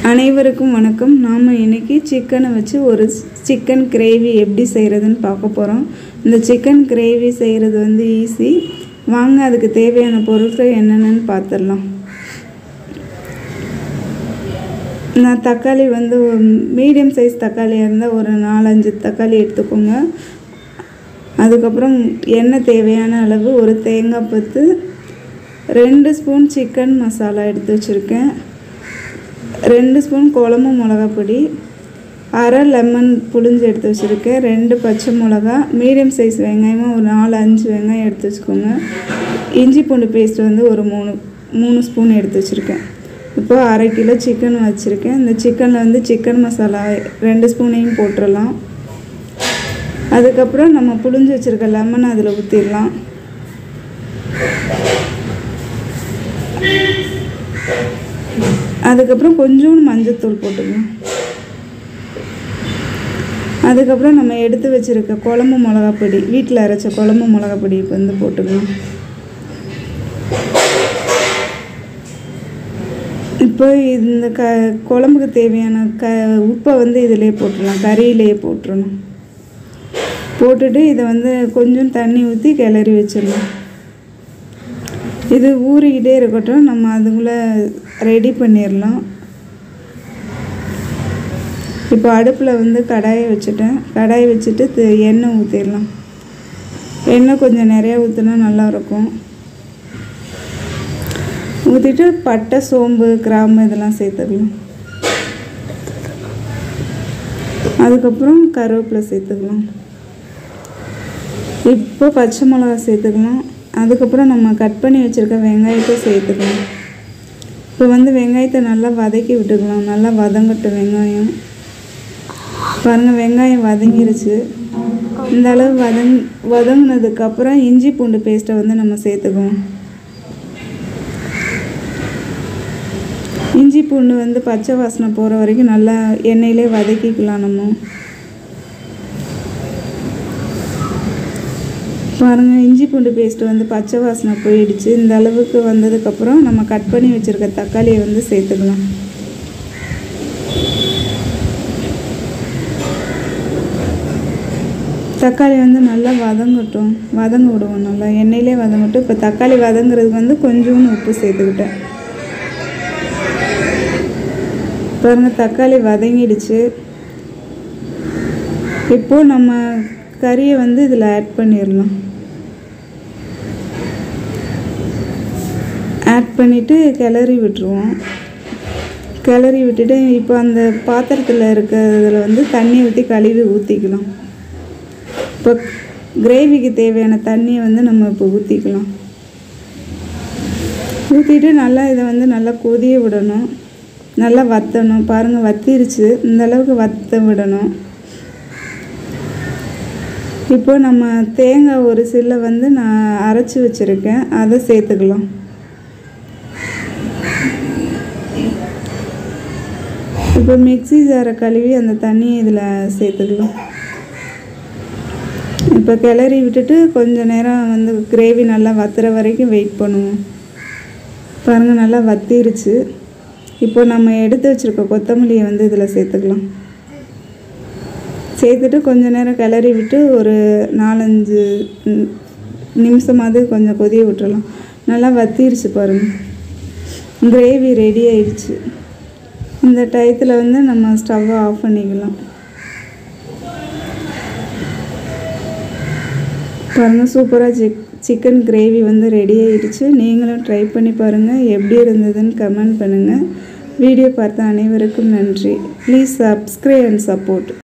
அனைவருக்கும் வணக்கம் நாம் இன்னைக்கு சிக்கனை வச்சு ஒரு சிக்கன் கிரேவி எப்படி செய்கிறதுன்னு பார்க்க போகிறோம் இந்த சிக்கன் கிரேவி செய்கிறது வந்து ஈஸி வாங்க அதுக்கு தேவையான பொருட்கள் என்னென்னு பார்த்துடலாம் நான் தக்காளி வந்து மீடியம் சைஸ் தக்காளியாக இருந்தால் ஒரு நாலஞ்சு தக்காளி எடுத்துக்கோங்க அதுக்கப்புறம் எண்ணெய் தேவையான அளவு ஒரு தேங்காய் பத்து ரெண்டு ஸ்பூன் சிக்கன் மசாலா எடுத்து வச்சுருக்கேன் ரெண்டு ஸ்பூன் குழம்பு மிளகாப் பொடி அரை லெமன் புளிஞ்சு எடுத்து வச்சுருக்கேன் ரெண்டு பச்சை மிளகா மீடியம் சைஸ் வெங்காயமாக ஒரு நாலு அஞ்சு வெங்காயம் எடுத்து வச்சுக்கோங்க இஞ்சி பூண்டு பேஸ்ட் வந்து ஒரு மூணு மூணு ஸ்பூன் எடுத்து வச்சுருக்கேன் இப்போ அரை கிலோ சிக்கன் வச்சுருக்கேன் இந்த சிக்கனில் வந்து சிக்கன் மசாலா ரெண்டு ஸ்பூனையும் போட்டுடலாம் அதுக்கப்புறம் நம்ம புளிஞ்சு வச்சுருக்க லெமன் அதில் ஊற்றிடலாம் அதுக்கப்புறம் கொஞ்சோண்டு மஞ்சத்தூள் போட்டுக்கலாம் அதுக்கப்புறம் நம்ம எடுத்து வச்சுருக்க குழம்பு மிளகாப்பொடி வீட்டில் அரைச்ச குழம்பு மிளகாப்பொடி இப்போ வந்து போட்டுக்கலாம் இப்போ இந்த க குழம்புக்கு தேவையான க உப்பை வந்து இதிலே போட்டுடலாம் கறியிலேயே போட்டுடணும் போட்டுட்டு இதை வந்து கொஞ்சம் தண்ணி ஊற்றி கிளறி வச்சிடணும் இது ஊறிக்கிட்டே இருக்கட்டும் நம்ம அதுக்குள்ளே ரெடி பண்ணிடலாம் இப்போ அடுப்பில் வந்து கடாயை வச்சுட்டேன் கடாயை வச்சுட்டு தி- எண்ணெய் ஊற்றிடலாம் எண்ணெய் கொஞ்சம் நிறையா ஊற்றினா நல்லாயிருக்கும் ஊற்றிட்டு பட்டை சோம்பு கிராம்பு இதெல்லாம் சேர்த்துக்கலாம் அதுக்கப்புறம் கருவேப்பிலை சேர்த்துக்கலாம் இப்போ பச்சை மிளகா சேர்த்துக்கலாம் அதுக்கப்புறம் நம்ம கட் பண்ணி வச்சுருக்க வெங்காயத்தை சேர்த்துக்கலாம் இப்போ வந்து வெங்காயத்தை நல்லா வதக்கி விட்டுக்கலாம் நல்லா வதங்கட்டும் வெங்காயம் பாருங்கள் வெங்காயம் வதங்கிருச்சு இந்த அளவு வதங் வதங்கினதுக்கப்புறம் இஞ்சி பூண்டு பேஸ்ட்டை வந்து நம்ம சேர்த்துக்குவோம் இஞ்சி பூண்டு வந்து பச்சை வாசனை போகிற வரைக்கும் நல்லா எண்ணெயிலே வதக்கிக்கலாம் நம்ம பாருங்கள் இஞ்சி பூண்டு பேஸ்ட்டு வந்து பச்சை வாசனை போயிடுச்சு இந்த அளவுக்கு வந்ததுக்கப்புறம் நம்ம கட் பண்ணி வச்சுருக்க தக்காளியை வந்து சேர்த்துக்கலாம் தக்காளி வந்து நல்லா வதங்கட்டும் வதங்க விடுவோம் நல்லா எண்ணெயிலே வதங்கட்டும் இப்போ தக்காளி வதங்குறதுக்கு வந்து கொஞ்சோண்டு உப்பு சேர்த்துக்கிட்டேன் பாருங்கள் தக்காளி வதங்கிடுச்சு இப்போது நம்ம கறியை வந்து இதில் ஆட் பண்ணிடலாம் ஆட் பண்ணிவிட்டு கிளறி விட்டுருவோம் கிளறி விட்டுட்டு இப்போ அந்த பாத்திரத்தில் இருக்கிறதுல வந்து தண்ணி ஊற்றி கழுவி ஊற்றிக்கலாம் இப்போ கிரேவிக்கு தேவையான தண்ணியை வந்து நம்ம இப்போ ஊற்றிக்கலாம் ஊற்றிட்டு நல்லா இதை வந்து நல்லா கொதிய விடணும் நல்லா வற்றணும் பாருங்கள் வத்திருச்சு இந்த அளவுக்கு வத்த விடணும் இப்போ நம்ம தேங்காய் ஒரு சில்லை வந்து நான் அரைச்சி வச்சுருக்கேன் அதை சேர்த்துக்கலாம் இப்போ மிக்ஸி ஜாரை கழுவி அந்த தண்ணியை இதில் சேர்த்துக்கலாம் இப்போ கிளறி விட்டுட்டு கொஞ்ச நேரம் வந்து கிரேவி நல்லா வத்துற வரைக்கும் வெயிட் பண்ணுவோம் பாருங்கள் நல்லா வத்திருச்சு இப்போ நம்ம எடுத்து வச்சுருக்க கொத்தமல்லியை வந்து இதில் சேர்த்துக்கலாம் சேர்த்துட்டு கொஞ்ச நேரம் கிளறி விட்டு ஒரு நாலஞ்சு நி- நிமிஷமாவது கொஞ்சம் கொதிய விட்டுறலாம் நல்லா வத்திருச்சு பாருங்கள் கிரேவி ரெடி ஆயிடுச்சு இந்த டயத்தில் வந்து நம்ம ஸ்டவ்வை ஆஃப் பண்ணிக்கலாம் பாருங்கள் சூப்பராக சிக் சிக்கன் கிரேவி வந்து ரெடி ஆயிடுச்சு நீங்களும் ட்ரை பண்ணி பாருங்கள் எப்படி இருந்ததுன்னு கமெண்ட் பண்ணுங்கள் வீடியோ பார்த்த அனைவருக்கும் நன்றி ப்ளீஸ் சப்ஸ்கிரைப் அண்ட் சப்போர்ட்